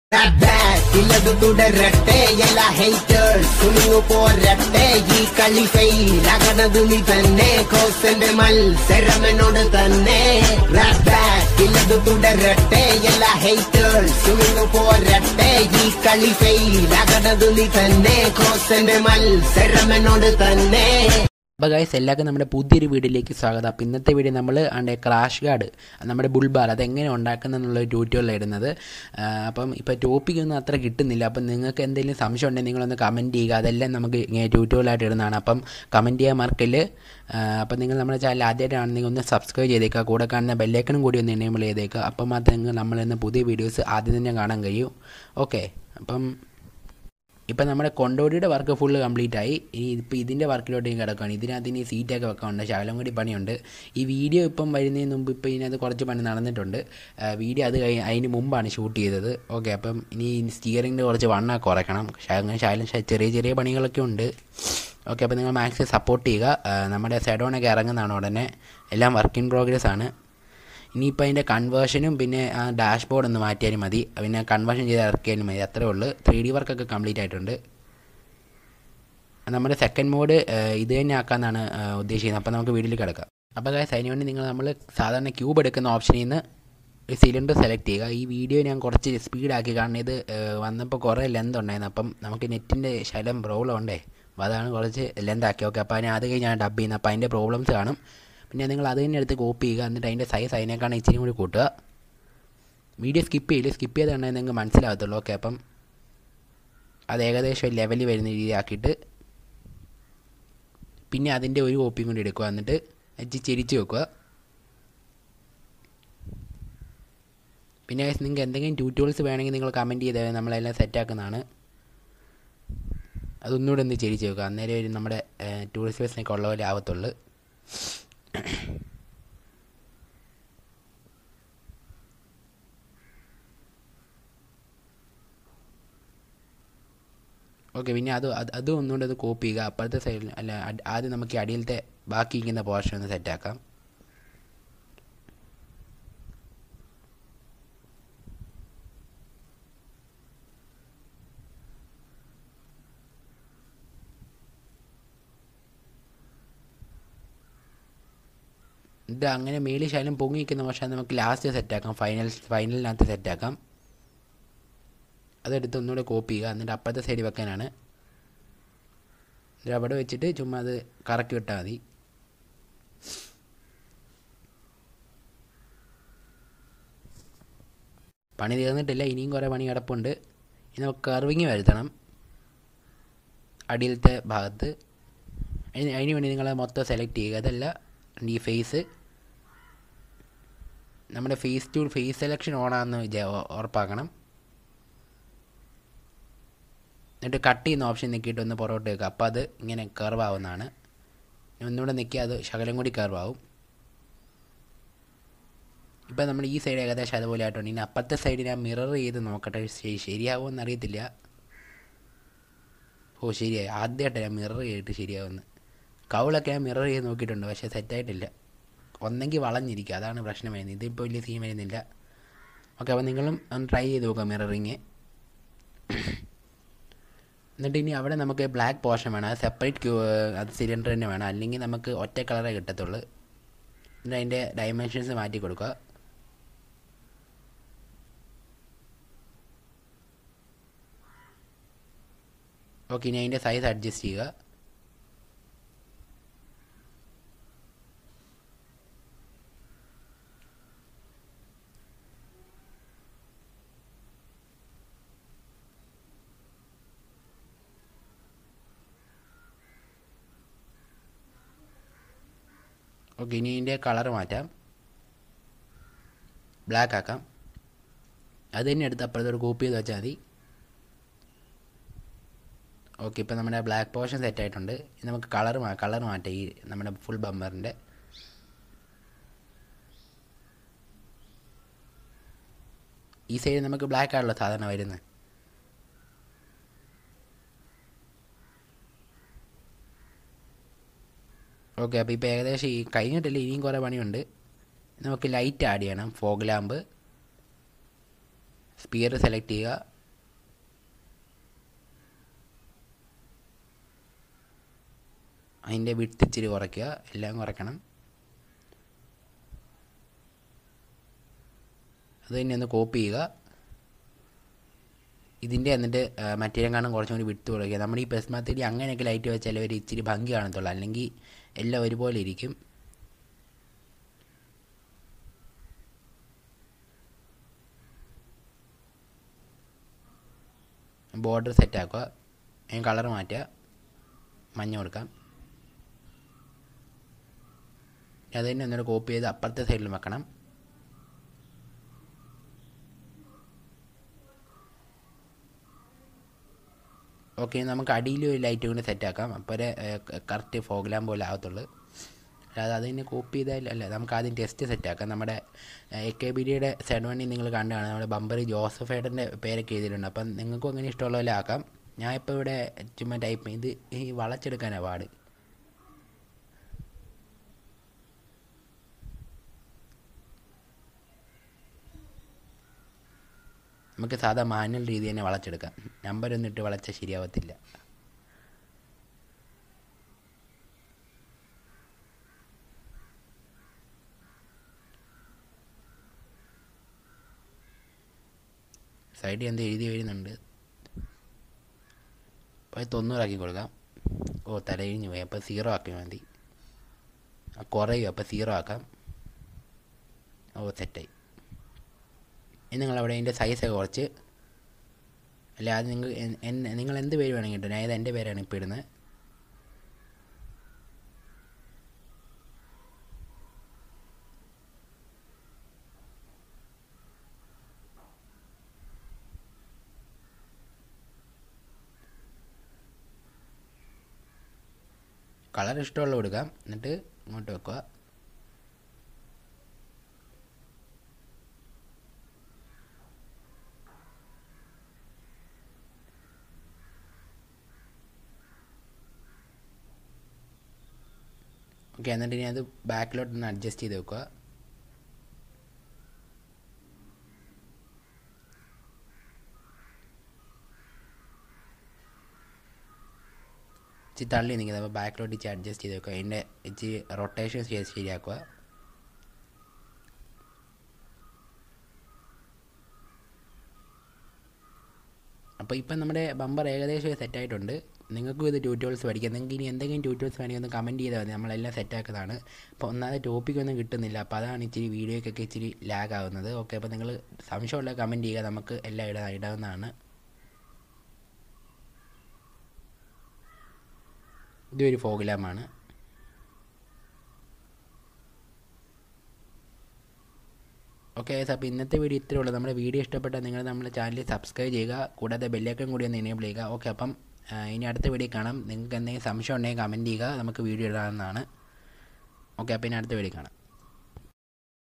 ഇല്ലത് തുടരട്ടെ എല്ലാ ഹേറ്റേഴ്സ് കുനിങ്ങു പോരട്ടെ ഈ കളി ഫെയിലാകണത് നീ തന്നെ കോസന്റെ മത്സരം എന്നോട് തന്നെ ഇല്ലത് തുടരട്ടെ എല്ലാ ഹേറ്റേഴ്സ് കുനിങ്ങു പോരട്ടെ ഈ കളി ഫെയിലാകണത് നീ തന്നെ കോസന്റെ മത്സരം എന്നോട് തന്നെ അപ്പോൾ ഗൈസ് എല്ലാവർക്കും നമ്മുടെ പുതിയൊരു വീഡിയോയിലേക്ക് സ്വാഗതം അപ്പോൾ ഇന്നത്തെ വീഡിയോ നമ്മൾ അതിൻ്റെ ക്രാഷ് ഗാർഡ് നമ്മുടെ ബുൾബാർ അതെങ്ങനെ ഉണ്ടാക്കുന്നതെന്നുള്ള ട്യൂറ്റോറിയൽ ഇടുന്നത് ആ, അപ്പം ഇപ്പോൾ ടോപ്പിക് ഒന്നും അത്ര കിട്ടുന്നില്ല അപ്പം നിങ്ങൾക്ക് എന്തെങ്കിലും സംശയം ഉണ്ടെങ്കിൽ നിങ്ങളൊന്ന് കമൻറ്റ് ചെയ്യുക അതെല്ലാം നമുക്ക് ഇങ്ങനെ ട്യൂറ്റോറിയലായിട്ട് ഇടുന്നതാണ് അപ്പം കമൻറ്റ് ചെയ്യാൻ മറക്കില്ല അപ്പം നിങ്ങൾ നമ്മുടെ ചാനൽ ആദ്യമായിട്ടാണെങ്കിൽ ഒന്ന് സബ്സ്ക്രൈബ് ചെയ്തേക്കുക കൂടെ കാണുന്ന ബെല്ലേക്കനും കൂടി ഒന്ന് എനേബിൾ ചെയ്തേക്കുക അപ്പം മാത്രമേ നിങ്ങൾക്ക് നമ്മളിന്ന് പുതിയ വീഡിയോസ് ആദ്യം തന്നെ കാണാൻ കഴിയൂ ഓക്കെ അപ്പം ഇപ്പം നമ്മുടെ കൊണ്ടോടിയുടെ വർക്ക് ഫുള്ള് കംപ്ലീറ്റ് ആയി ഇനി ഇപ്പോൾ ഇതിൻ്റെ വർക്കിലോട്ട് ഇനി കിടക്കുകയാണ് ഇതിനകത്ത് ഇനി സീറ്റൊക്കെ വെക്കാനുണ്ട് ശകലം കൂടി പണിയുണ്ട് ഈ വീഡിയോ ഇപ്പം വരുന്നതിന് മുമ്പ് ഇപ്പോൾ ഇതിനകത്ത് കുറച്ച് പണി നടന്നിട്ടുണ്ട് ആ, വീഡിയോ അത് കഴി അതിന് മുമ്പാണ് ഷൂട്ട് ചെയ്തത് ഓക്കെ അപ്പം ഇനി സ്റ്റിയറിങ്ങിൻ്റെ കുറച്ച് വണ്ണ കുറയ്ക്കണം ശകലം ശകലം ശ- ചെറിയ ചെറിയ പണികളൊക്കെ ഉണ്ട് ഓക്കെ അപ്പോൾ നിങ്ങൾ മാക്സിമം സപ്പോർട്ട് ചെയ്യുക ആ, നമ്മുടെ സെഡോണൊക്കെ ഇറങ്ങുന്നതാണ് ഉടനെ എല്ലാം വർക്ക് ഇൻ പ്രോഗ്രസ് ആണ് ഇനിയിപ്പോൾ അതിൻ്റെ കൺവേർഷനും പിന്നെ ആ ഡാഷ്ബോർഡ് ഒന്ന് മാറ്റിയാലും മതി പിന്നെ കൺവേർഷൻ ചെയ്ത് ഇറക്കിയാലും മതി അത്രേ ഉള്ളൂ ത്രീ ഡി വർക്കൊക്കെ കംപ്ലീറ്റ് ആയിട്ടുണ്ട് നമ്മുടെ സെക്കൻഡ് മോഡ് ഇത് തന്നെ ആക്കാമെന്നാണ് ആ, ഉദ്ദേശിക്കുന്നത് അപ്പോൾ നമുക്ക് വീട്ടിൽ കിടക്കാം അപ്പോൾ guys അതിന് വേണ്ടി നിങ്ങൾ നമ്മൾ സാധാരണ ക്യൂബ് എടുക്കുന്ന ഓപ്ഷനിൽ നിന്ന് ഒരു സിലിണ്ടർ സെലക്ട് ചെയ്യുക ഈ വീഡിയോ ഞാൻ കുറച്ച് സ്പീഡാക്കി കാരണം ഇത് വന്നപ്പോൾ കുറേ ലെന്ത് ഉണ്ടായിരുന്നു അപ്പം നമുക്ക് നെറ്റിൻ്റെ ശലം പ്രോബ്ലം ഉണ്ടേ അപ്പോൾ അതാണ് കുറച്ച് ലെന്ത് ആക്കി ഓക്കെ അപ്പോൾ അതിന് അത് കഴിഞ്ഞാൽ ഡബ് ചെയ്യുന്നത് അപ്പോൾ അതിൻ്റെ പ്രോബ്ലംസ് കാണും പിന്നെ നിങ്ങൾ അത് തന്നെ എടുത്ത് കോപ്പി ചെയ്യുക എന്നിട്ട് അതിൻ്റെ സൈസ് അതിനേക്കാണ് ഇച്ചിരി കൂടി കൂട്ടുക വീഡിയോ സ്കിപ്പ് ചെയ്യില്ല സ്കിപ്പ് ചെയ്ത് തന്നെ നിങ്ങൾക്ക് മനസ്സിലാകത്തുള്ളൂ ഓക്കെ അപ്പം അത് ഏകദേശം ലെവലിൽ വരുന്ന രീതിയാക്കിയിട്ട് പിന്നെ അതിൻ്റെ ഒരു കോപ്പിയും കൂടി എടുക്കുക എന്നിട്ട് വെച്ച് ചിരിച്ച് വെക്കുക പിന്നെ guys, നിങ്ങൾക്ക് എന്തെങ്കിലും ട്യൂട്ടോറിയൽസ് വേണമെങ്കിൽ നിങ്ങൾ കമൻറ്റ് ചെയ്താൽ നമ്മളെല്ലാം സെറ്റാക്കുന്നതാണ് അതൊന്നുകൂടെ ഒന്ന് ചിരിച്ച് വെക്കുക അന്നേരം ഒരു നമ്മുടെ ടൂറിസ്റ്റ് ബസ്സിനൊക്കെ ഉള്ള പോലെ ആവത്തുള്ളൂ ഓക്കെ പിന്നെ അത് അത് അതും ഒന്നുകൂടെ അത് കോപ്പി ചെയ്യുക അപ്പുറത്തെ സൈഡിൽ അല്ല അഡ്- ആദ്യം നമുക്ക് ഈ അടിയിലത്തെ ബാക്കി ഇരിക്കുന്ന പോർഷൻ ഒന്ന് സെറ്റാക്കാം ഇത് അങ്ങനെ മേളിൽ ശകലം പൊങ്ങി നിൽക്കുന്ന പക്ഷേ നമുക്ക് ലാസ്റ്റ് സെറ്റാക്കാം ഫൈനൽ ഫൈനലിനകത്ത് സെറ്റാക്കാം അതെടുത്ത് ഒന്നുകൂടെ കോപ്പി ചെയ്യുക എന്നിട്ട് അപ്പുറത്തെ സൈഡിൽ വെക്കാനാണ് എന്നിട്ട് അവിടെ വെച്ചിട്ട് ചുമ്മാ അത് കറക്കി വിട്ടാൽ മതി പണി തീർന്നിട്ടില്ല ഇനിയും കുറേ പണി കിടപ്പുണ്ട് ഇനി നമുക്ക് കർവിങ് വരുത്തണം അടിയിലത്തെ ഭാഗത്ത് അതിന് അതിന് വേണ്ടി നിങ്ങൾ മൊത്തം സെലക്ട് ചെയ്യുക അതല്ല ഈ ഫേസ് നമ്മുടെ ഫേസ് ടു ഫേസ് സെലക്ഷൻ ഓണാന്ന് വിചാ ഉറപ്പാക്കണം എന്നിട്ട് കട്ട് ചെയ്യുന്ന ഓപ്ഷൻ നിൽക്കിയിട്ട് ഒന്ന് പുറകോട്ട് വെക്കുക അപ്പോൾ അത് ഇങ്ങനെ കർവ് ആവുന്നതാണ് ഒന്നുകൂടെ നിൽക്കുക അത് ശകലം കൂടി കർവ് ആവും ഇപ്പം നമ്മൾ ഈ സൈഡ് ഏകദേശം അതുപോലെ ആയിട്ടുണ്ട് ഇനി അപ്പുറത്തെ സൈഡ് ഞാൻ മിറർ ചെയ്ത് നോക്കട്ടെ ശരി- ശരിയാവുമെന്ന് അറിയത്തില്ല ഓ ശരിയായി ആദ്യമായിട്ട് ഞാൻ മിറർ ചെയ്തിട്ട് ശരിയാവുമെന്ന് കൗളൊക്കെ ഞാൻ മിറർ ചെയ്ത് നോക്കിയിട്ടുണ്ട് പക്ഷേ സെറ്റായിട്ടില്ല ഒന്നെങ്കിൽ വളഞ്ഞിരിക്കുക അതാണ് പ്രശ്നം വരുന്നത് ഇതിപ്പോൾ വലിയ സീൻ വരുന്നില്ല ഓക്കെ അപ്പോൾ നിങ്ങളും ഒന്ന് ട്രൈ ചെയ്ത് നോക്കുക മിററിങ് എന്നിട്ട് ഇനി അവിടെ നമുക്ക് ബ്ലാക്ക് പോർഷൻ വേണം അത് സെപ്പറേറ്റ് ക്യൂ അത് സിലിണ്ടർ തന്നെ വേണം അല്ലെങ്കിൽ നമുക്ക് ഒറ്റ കളറേ കിട്ടത്തുള്ളൂ എന്നിട്ട് അതിൻ്റെ ഡയമെൻഷൻസ് മാറ്റി കൊടുക്കുക ഓക്കെ ഇനി അതിൻ്റെ സൈസ് അഡ്ജസ്റ്റ് ചെയ്യുക ഓക്കെ ഇനി ഇതിൻ്റെ കളർ മാറ്റാം ബ്ലാക്ക് ആക്കാം അത് തന്നെ എടുത്ത് അപ്പുറത്തോട് കോപ്പി ചെയ്ത് വെച്ചാൽ മതി ഓക്കെ ഇപ്പം നമ്മുടെ ബ്ലാക്ക് പോർഷൻ സെറ്റ് ആയിട്ടുണ്ട് ഇനി നമുക്ക് കളർ മാ കളർ മാറ്റാം ഈ നമ്മുടെ ഫുൾ ബമ്പറിൻ്റെ ഈ സൈഡ് നമുക്ക് ബ്ലാക്ക് ആണല്ലോ സാധാരണ വരുന്നത് ഓക്കെ അപ്പോൾ ഇപ്പോൾ ഏകദേശം ഈ കഴിഞ്ഞിട്ടില്ല ഇനിയും കുറേ പണിയുണ്ട് നമുക്ക് ലൈറ്റ് ആഡ് ചെയ്യണം ഫോഗ് ലാമ്പ് സ്പിയർ സെലക്ട് ചെയ്യുക അതിൻ്റെ വിട്ട് ഇച്ചിരി കുറയ്ക്കുക എല്ലാം കുറയ്ക്കണം അത് തന്നെ ഒന്ന് കോപ്പി ചെയ്യുക ഇതിൻ്റെ എന്നിട്ട് മറ്റേ കാണും കുറച്ചും കൂടി വിട്ട് കുറയ്ക്കുക നമ്മുടെ ഈ പെസ്മാത്തേടി അങ്ങനെയൊക്കെ ലൈറ്റ് വെച്ചാൽ ഒരു ഇച്ചിരി ഭംഗി കാണത്തുള്ളൂ അല്ലെങ്കിൽ എല്ലാം ഒരുപോലെ ഇരിക്കും ബോർഡർ സെറ്റ് ആക്കുക അതിന് കളർ മാറ്റുക മഞ്ഞ കൊടുക്കാം അത് തന്നെ ഒന്നുകൂടെ കോപ്പി ചെയ്ത് അപ്പുറത്തെ സൈഡിൽ വെക്കണം ഓക്കെ നമുക്ക് അടിയിൽ ഒരു ലൈറ്റ് കൂടി സെറ്റ് ആക്കാം അപ്പോൾ ഒരു കറക്റ്റ് ഫോഗ്ലാം പോലെ ആകത്തുള്ളൂ അല്ലാതെ അതിനെ കോപ്പി ചെയ്താൽ അല്ല നമുക്ക് ആദ്യം ടെസ്റ്റ് സെറ്റ് ആക്കാം നമ്മുടെ എ കെ ബി ഡിയുടെ സൈഡ് വണ്ടി നിങ്ങൾ കണ്ടാണ് നമ്മുടെ ബമ്പർ ജോസഫ് ഏട്ടൻ്റെ പേരൊക്കെ എഴുതിയിട്ടുണ്ട് അപ്പം നിങ്ങൾക്കും അങ്ങനെ ഇഷ്ടമുള്ള പോലെ ആക്കാം ഞാൻ ഇപ്പോൾ ഇവിടെ ചുമ്മാ ടൈപ്പ് ഇത് ഈ വളച്ചെടുക്കാനാണ് പാട് നമുക്ക് സാധാ മാനുവൽ രീതി തന്നെ വളച്ചെടുക്കാം നമ്പരൊന്നും ഇട്ട് വളച്ചാൽ ശരിയാവത്തില്ല സൈഡിൽ എന്ത് എഴുതി വരുന്നുണ്ട് അപ്പോൾ അത് തൊണ്ണൂറാക്കി കൊടുക്കാം ഓ തലയിഞ്ഞ് പോയി അപ്പോൾ സീറോ ആക്കി മതി ആ കുറയും അപ്പോൾ സീറോ ആക്കാം ഓ സെറ്റായി ഇനി നിങ്ങൾ അവിടെ അതിൻ്റെ സൈസൊക്കെ കുറച്ച് അല്ല അത് നിങ്ങൾ എന്നെ നിങ്ങൾ എന്ത് പേര് വേണമെങ്കിൽ ഇട്ടോ ഞാൻ ഇത് എൻ്റെ പേരാണ് ഇപ്പോൾ ഇടുന്നത് കളർ ഇഷ്ടമുള്ള കൊടുക്കാം എന്നിട്ട് ഇങ്ങോട്ട് വെക്കുക ഓക്കെ എന്നിട്ട് ഇനി അത് ബാക്കിലോട്ടൊന്ന് അഡ്ജസ്റ്റ് ചെയ്ത് വെക്കുക ഇച്ചിരി തള്ളി നിൽക്കുന്നത് അപ്പോൾ ബാക്കിലോട്ട് ഇച്ചിരി അഡ്ജസ്റ്റ് ചെയ്ത് വെക്കുക അതിൻ്റെ ഇച്ചിരി റൊട്ടേഷൻ ചെയ്ത് ശരിയാക്കുക അപ്പോൾ ഇപ്പം നമ്മുടെ ബമ്പർ ഏകദേശം സെറ്റായിട്ടുണ്ട് നിങ്ങൾക്കും ഇത് ട്യൂട്ടോറിയൽസ് പഠിക്കാം നിങ്ങൾക്ക് ഇനി എന്തെങ്കിലും ട്യൂട്ടോറിയൽസ് വേണമെങ്കിൽ ഒന്ന് കമൻറ്റ് ചെയ്താൽ മതി നമ്മളെല്ലാം സെറ്റാക്കുന്നതാണ് അപ്പോൾ ഒന്നാമത് ടോപ്പിക്കൊന്നും കിട്ടുന്നില്ല അപ്പോൾ അതാണ് ഇച്ചിരി വീഡിയോയ്ക്കൊക്കെ ഇച്ചിരി ലാഗ് ആവുന്നത് ഓക്കെ അപ്പോൾ നിങ്ങൾ സംശയമുള്ള കമൻറ്റ് ചെയ്യുക നമുക്ക് എല്ലാം ഇടാ ഇടാവുന്നതാണ് ഇതൊരു ഫോഗ്ലാമാണ് ഓക്കെ അപ്പോൾ ഇന്നത്തെ വീഡിയോ ഇത്രയേ ഉള്ളൂ നമ്മുടെ വീഡിയോ ഇഷ്ടപ്പെട്ടാൽ നിങ്ങൾ നമ്മുടെ ചാനൽ സബ്സ്ക്രൈബ് ചെയ്യുക കൂടാതെ ബെല്ലൈക്കൺ കൂടി ഒന്ന് എനേബിൾ ചെയ്യുക ഓക്കെ അപ്പം ഇനി അടുത്ത വീഡിയോ കാണാം നിങ്ങൾക്ക് എന്തെങ്കിലും സംശയം ഉണ്ടെങ്കിൽ കമൻറ്റ് ചെയ്യുക നമുക്ക് വീഡിയോ ഇടാവുന്നതാണ് ഓക്കെ അപ്പോൾ ഇനി അടുത്ത വീഡിയോ കാണാം